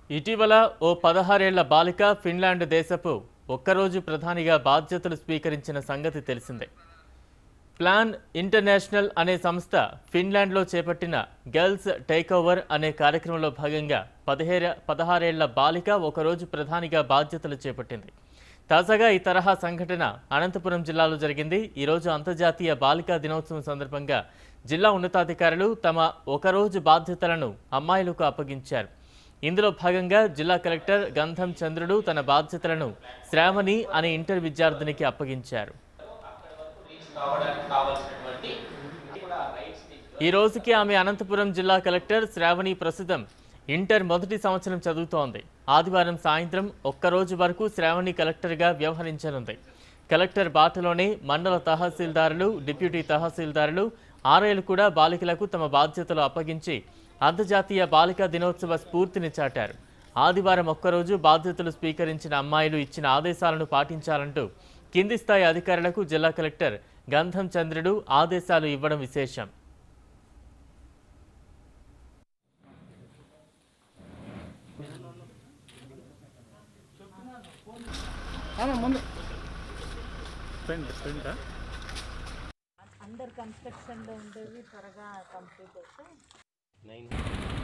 ఇటీవల ఓ పదహారేళ్ల బాలిక ఫిన్లాండ్ దేశపు ఒక్కరోజు ప్రధానిగా బాధ్యతలు స్వీకరించిన సంగతి తెలిసిందే ప్లాన్ ఇంటర్నేషనల్ అనే సంస్థ ఫిన్లాండ్లో చేపట్టిన గర్ల్స్ టేక్ ఓవర్ అనే కార్యక్రమంలో భాగంగా పదిహేర పదహారేళ్ల బాలిక ఒకరోజు ప్రధానిగా బాధ్యతలు చేపట్టింది తాజాగా ఈ తరహా సంఘటన అనంతపురం జిల్లాలో జరిగింది ఈరోజు అంతర్జాతీయ బాలికా దినోత్సవం సందర్భంగా జిల్లా ఉన్నతాధికారులు తమ ఒకరోజు బాధ్యతలను అమ్మాయిలకు అప్పగించారు ఇందులో భాగంగా జిల్లా కలెక్టర్ గంధం చంద్రుడు తన బాధ్యతలను శ్రావణి అనే ఇంటర్ విద్యార్థినికి అప్పగించారు ఈ రోజుకి ఆమె అనంతపురం జిల్లా కలెక్టర్ శ్రావణి ప్రస్తుతం ఇంటర్ మొదటి సంవత్సరం చదువుతోంది ఆదివారం సాయంత్రం ఒక్కరోజు వరకు శ్రావణి కలెక్టర్గా వ్యవహరించనుంది కలెక్టర్ బాటలోనే మండల తహసీల్దారులు డిప్యూటీ తహసీల్దారులు ఆర్ఐలు కూడా బాలికలకు తమ బాధ్యతలు అప్పగించి అంతర్జాతీయ బాలికా దినోత్సవ స్ఫూర్తిని చాటారు ఆదివారం ఒక్కరోజు బాధ్యతలు స్వీకరించిన అమ్మాయిలు ఇచ్చిన ఆదేశాలను పాటించాలంటూ కింది స్థాయి అధికారులకు జిల్లా కలెక్టర్ గంధం చంద్రుడు ఆదేశాలు ఇవ్వడం విశేషం ఫ్రెండ్ ఫ్రెండా అండర్ కన్స్ట్రక్షన్లో ఉండేవి త్వరగా కంప్లీట్ అయితే